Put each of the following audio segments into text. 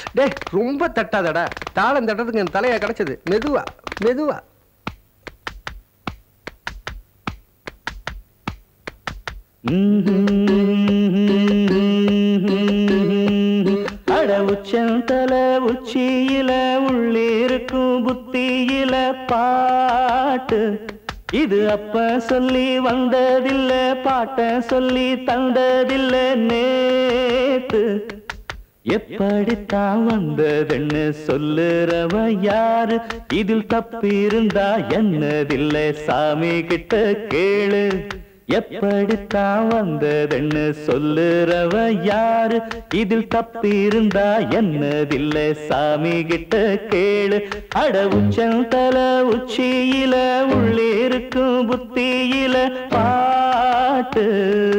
டேய் ரொம்ப தட்டாதடா தாளம் தட்டத்துக்கு என் தலையா கிடைச்சது மெதுவா மெதுவா அட உச்சந்தல உச்சியில உள்ளிருக்கும் புத்தியில பாட்டு இது அப்ப சொல்லி வந்ததில்ல பாட்ட சொல்லி தந்ததில்ல நேத்து எப்படித்தான் வந்ததுன்னு சொல்லுறவ யாரு இதில் தப்பிருந்தா என்னதில்லை சாமி கிட்ட கேளு எப்படித்தான் வந்ததுன்னு சொல்லுறவ யாரு இதில் தப்பிருந்தா என்னதில்லை சாமி கிட்ட கேளு அட உச்சந்தல உச்சியில உள்ளிருக்கும் புத்தியில பாட்டு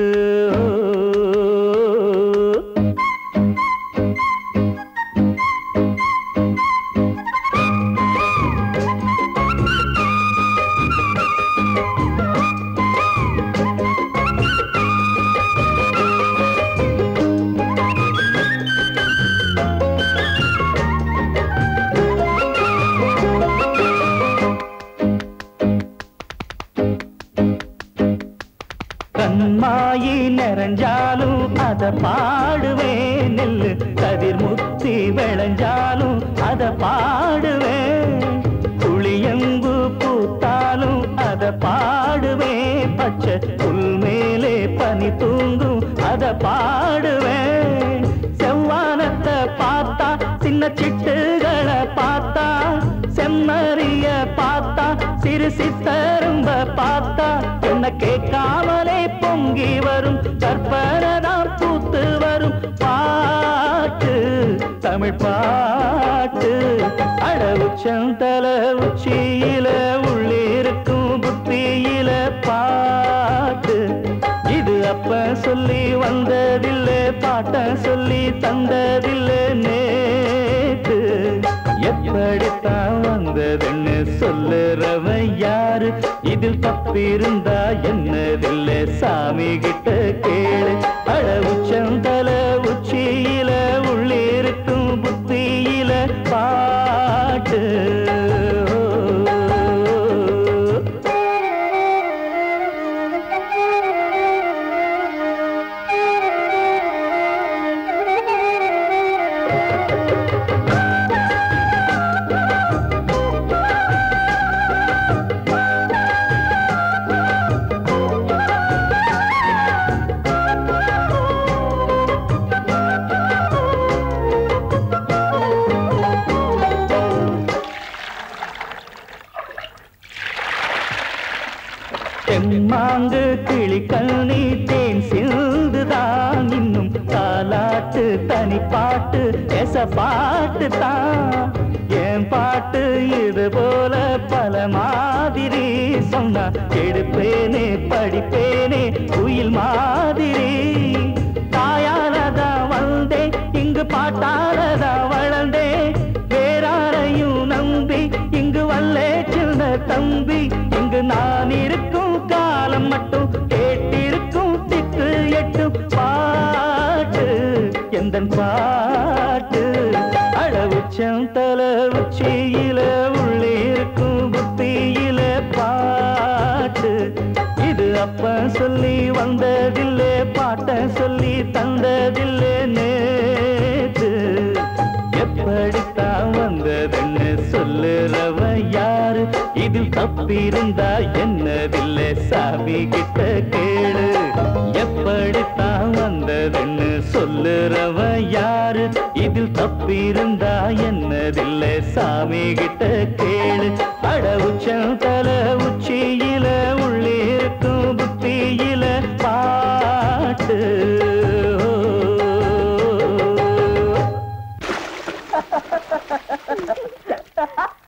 கண்மாயி நிறைஞ்சாலும் அத பாடுவேன் நெல்லு கதிர் முத்தி விளைஞ்சாலும் அத பாடுவேன் புளியம்பு பூத்தாலும் அத பாடுவேன் பச்சை புல் மேலே பனி தூங்கும் அத பாடுவேன் செவ்வானத்தை பார்த்தா சின்ன சிட்டுகளை பார்த்தா செம்மறிய பார்த்தா சிறு சித்தரும்ப பார்த்தா என்ன கேட்காமலே பொங்கி வரும் கற்பனதான் பூத்து வரும் பாட்டு தமிழ் பாட்டு அட உச்சந்தல உச்சியில உள்ளிருக்கும் புத்தியில பாட்டு இது அப்ப சொல்லி வந்ததில்லை பாட்ட சொல்லி தந்ததில்லை நேத்து எப்படித்தான் வந்ததுன்னு சொல்லுறவன் யாரு இதில் தப்பிருந்தா என்னதில்லை சாமி கிட்ட கேளு அட உச்சந்தல உச்சியில உள்ளிருக்கும் புத்தியில பாட்டு தெம்மாங்கு கிளிக்கண்ணி தேன் சிந்துதான் இன்னும் தாலாட்டு தனி பாட்டு எச பாட்டு தான் என் பாட்டு இது போல பல மாதிரி சொன்னா எடுப்பேனே படிப்பேனே குயில் மாதிரி தாயாலதா வந்தேன் இங்கு பாட்டாலதா வளர்ந்தேன் வேறாரையும் நம்பி இங்கு வல்லே சின்ன தம்பி இங்கு நான் இருக்கும் காலம் மட்டும் கேட்டிருக்கும் திக்கு எட்டு பாட்டு எந்த பாட்டு அட உச்சம் தல உச்சியில உள்ளே இருக்கும் புத்தியில பாட்டு இது அப்ப சொல்லி வந்ததில்லை பாட்ட சொல்லி தந்ததில்லை நேத்து எப்படித்தான் வந்ததுன்னு சொல்லுறவ யாரு இதில் தப்பிருந்தா என்னதில்லை சாமி கிட்ட கேளு எப்படித்தான் வந்ததுன்னு சொல்லுறவ யாரு இதில் தப்பிருந்தா என்னதில்லை சாமி கிட்ட கேளு அட உச்சம்